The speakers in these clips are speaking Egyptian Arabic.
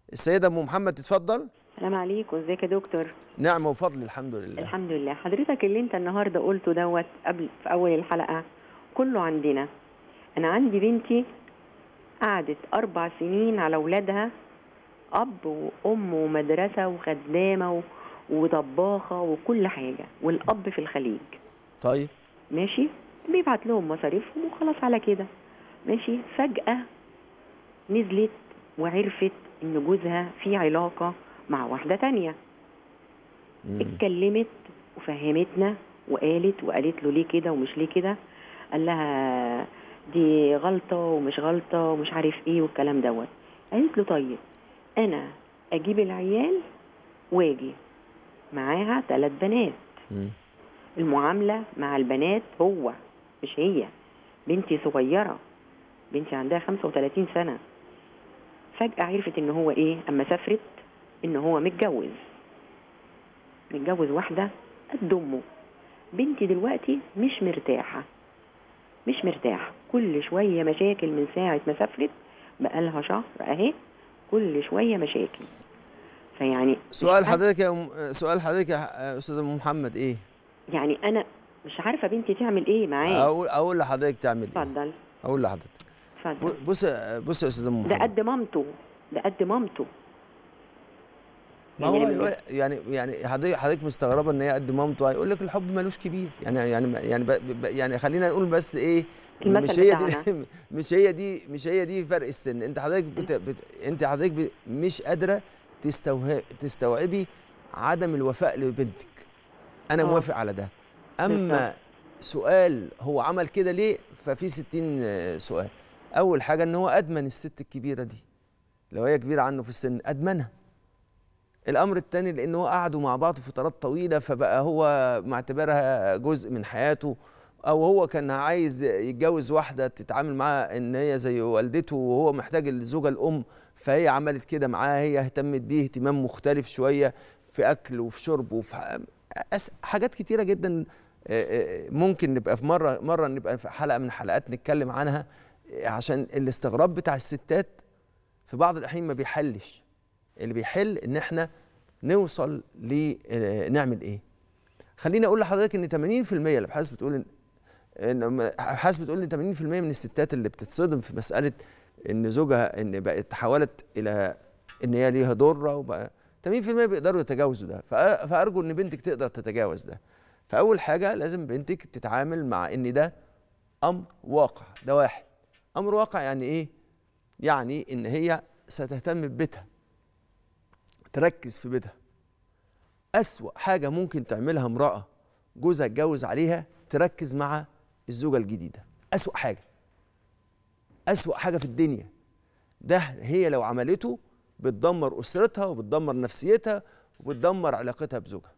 السيده ام محمد تتفضل السلام عليكم ازيك يا دكتور نعمه وفضل الحمد لله الحمد لله حضرتك اللي انت النهارده قلته دوت قبل في اول الحلقه كله عندنا انا عندي بنتي قعدت اربع سنين على اولادها اب وام ومدرسه وخدامه و- وطباخه وكل حاجه والاب في الخليج طيب ماشي بيبعت لهم مصاريفهم وخلاص على كده ماشي فجأة نزلت وعرفت ان جوزها في علاقة مع واحدة تانية مم. اتكلمت وفهمتنا وقالت وقالت له ليه كده ومش ليه كده قال لها دي غلطة ومش غلطة ومش عارف ايه والكلام دوت قالت له طيب انا اجيب العيال واجي معاها ثلاث بنات مم. المعاملة مع البنات هو مش هي بنتي صغيرة بنتي عندها 35 سنة فجأة عرفت ان هو ايه اما سافرت ان هو متجوز متجوز واحدة قد امه بنتي دلوقتي مش مرتاحة مش مرتاحة كل شوية مشاكل من ساعة ما سافرت بقالها شهر اهي كل شوية مشاكل فيعني مش سؤال عارفة- حضرتك يا أم... سؤال حضرتك يا استاذ ام محمد ايه يعني انا مش عارفة بنتي تعمل ايه معاه اقول اقول لحضرتك تعمل ايه اتفضل اقول لحضرتك اتفضل ب- بص بص يا استاذ ام ده محمد قد مامته ده قد مامته ما هو يعني أيوة، يعني يعني حضرتك حضرتك مستغربه ان هي قد مامته هيقول لك الحب ملوش كبير يعني يعني يعني ب... ب... يعني خلينا نقول بس ايه إن المثل مش هي بتاعنا. دي مش هي دي مش هي دي فرق السن انت حضرتك بت... بت... انت حضرتك ب... مش قادره تستوه... تستوعبي عدم الوفاء لبنتك انا آه. موافق على ده اما بالظبط. سؤال هو عمل كده ليه ففي 60 سؤال اول حاجه ان هو ادمن الست الكبيره دي لو هي كبيره عنه في السن ادمنها الامر الثاني لان هو قعدوا مع بعض فترات طويله فبقى هو معتبرها جزء من حياته او هو كان عايز يتجوز واحده تتعامل معاها ان هي زي والدته وهو محتاج الزوجه الام فهي عملت كده معاه هي اهتمت بيه اهتمام مختلف شويه في اكل وفي شرب وفي ح- أس- حاجات كتيره جدا آه، آه، ممكن نبقى في مره مره نبقى في حلقه من الحلقات نتكلم عنها آه، عشان الاستغراب بتاع الستات في بعض الاحيان ما بيحلش اللي بيحل ان احنا نوصل لنعمل ايه خليني اقول لحضرتك ان 80% الابحاث بتقول ان ان ابحاث بتقول ان 80% من الستات اللي بتتصدم في مساله ان زوجها ان بقت تحولت الى ان هي ليها ضره وبقى 80% بيقدروا يتجاوزوا ده فأ- فارجو ان بنتك تقدر تتجاوز ده فاول حاجه لازم بنتك تتعامل مع ان ده امر واقع ده واحد امر واقع يعني ايه يعني ان هي ستهتم ببيتها تركز في بيتها أسوأ حاجة ممكن تعملها امرأة جوزها اتجوز عليها تركز مع الزوجة الجديدة أسوأ حاجة أسوأ حاجة في الدنيا ده هي لو عملته بتدمر أسرتها وبتدمر نفسيتها وبتدمر علاقتها بزوجها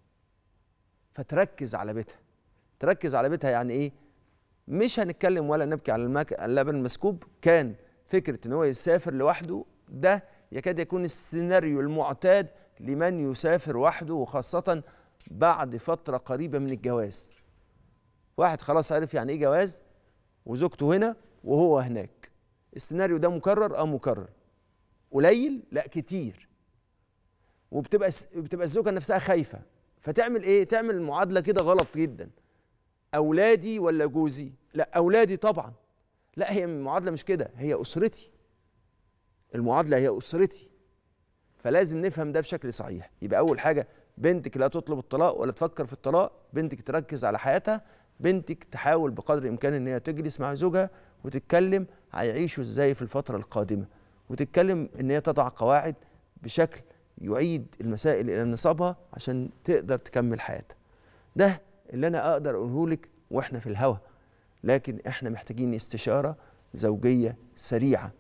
فتركز على بيتها تركز على بيتها يعني إيه مش هنتكلم ولا نبكي على المك... اللبن المسكوب كان فكرة ان هو يسافر لوحده ده يكاد يكون السيناريو المعتاد لمن يسافر وحده وخاصة بعد فترة قريبة من الجواز واحد خلاص عرف يعني ايه جواز وزوجته هنا وهو هناك السيناريو ده مكرر اه مكرر قليل لا كتير وبتبقى بتبقى الزوجه نفسها خايفه فتعمل ايه تعمل معادله كده غلط جدا اولادي ولا جوزي لا اولادي طبعا لا هي المعادله مش كده هي اسرتي المعادله هي اسرتي فلازم نفهم ده بشكل صحيح يبقى اول حاجه بنتك لا تطلب الطلاق ولا تفكر في الطلاق بنتك تركز على حياتها بنتك تحاول بقدر الامكان ان هي تجلس مع زوجها وتتكلم هيعيشوا ازاي في الفتره القادمه وتتكلم ان هي تضع قواعد بشكل يعيد المسائل الى نصابها عشان تقدر تكمل حياتها ده اللي انا اقدر اقوله لك واحنا في الهوا لكن احنا محتاجين استشاره زوجيه سريعه